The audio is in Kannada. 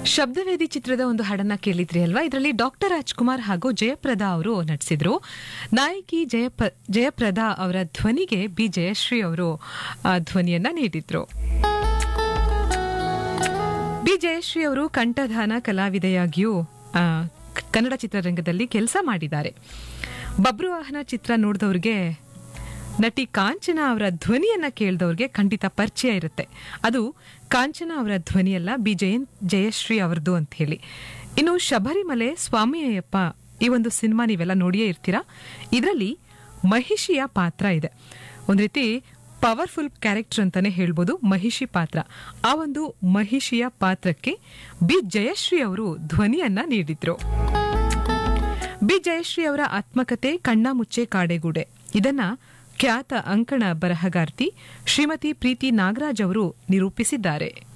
ಶಬ್ದವೇದಿ ಚಿತ್ರದ ಒಂದು ಹಾಡನ್ನ ಕೇಳಿದ್ರಿ ಅಲ್ವಾ ಇದರಲ್ಲಿ ಡಾಕ್ಟರ್ ರಾಜ್ಕುಮಾರ್ ಹಾಗೂ ಜಯಪ್ರದಾ ಅವರು ನಟಿಸಿದ್ರು ನಾಯಕಿ ಜಯಪ ಜಯಪ್ರದಾ ಅವರ ಧ್ವನಿಗೆ ಬಿ ಜಯಶ್ರೀ ಅವರು ಆ, ಧ್ವನಿಯನ್ನ ನೀಡಿದ್ರು ಬಿ ಜಯಶ್ರೀ ಅವರು ಕಂಠದಾನ ಕಲಾವಿದೆಯಾಗಿಯೂ ಆ, ಕ- ಕನ್ನಡ ಚಿತ್ರರಂಗದಲ್ಲಿ ಕೆಲಸ ಮಾಡಿದ್ದಾರೆ ಬಬ್ರುವಾಹನ ಚಿತ್ರ ನೋಡಿದವ್ರಿಗೆ ನಟಿ ಕಾಂಚನ ಅವರ ಧ್ವನಿಯನ್ನ ಕೇಳಿದವ್ರಿಗೆ ಖಂಡಿತ ಪರಿಚಯ ಇರುತ್ತೆ ಅದು ಕಾಂಚನ ಅವರ ಧ್ವನಿಯಲ್ಲ ಬಿ ಜಯನ್ ಜಯಶ್ರೀ ಅವರದು ಅಂತ ಹೇಳಿ ಇನ್ನು ಶಬರಿಮಲೆ ಸ್ವಾಮಿ ಅಯ್ಯಪ್ಪ ಈ ಒಂದು ಸಿನಿಮಾ ನೀವೆಲ್ಲ ನೋಡಿಯೇ ಇರ್ತೀರಾ ಇದರಲ್ಲಿ ಮಹಿಷಿಯ ಪಾತ್ರ ಇದೆ ಒಂದ್ ರೀತಿ ಪವರ್ಫುಲ್ ಕ್ಯಾರೆಕ್ಟರ್ ಅಂತಾನೆ ಹೇಳ್ಬೋದು ಮಹಿಷಿ ಪಾತ್ರ ಆ ಒಂದು ಮಹಿಷಿಯ ಪಾತ್ರಕ್ಕೆ ಬಿ ಜಯಶ್ರೀ ಅವರು ಧ್ವನಿಯನ್ನ ನೀಡಿದ್ರು ಬಿ ಜಯಶ್ರೀ ಅವರ ಆತ್ಮಕತೆ ಕಣ್ಣ ಮುಚ್ಚೆ ಕಾಡೆಗೂಡೆ ಇದನ್ನ ಖ್ಯಾತ ಅಂಕಣ ಬರಹಗಾರ್ತಿ ಶ್ರೀಮತಿ ಪ್ರೀತಿ ನಾಗರಾಜ್ ಅವರು ನಿರೂಪಿಸಿದ್ದಾರೆ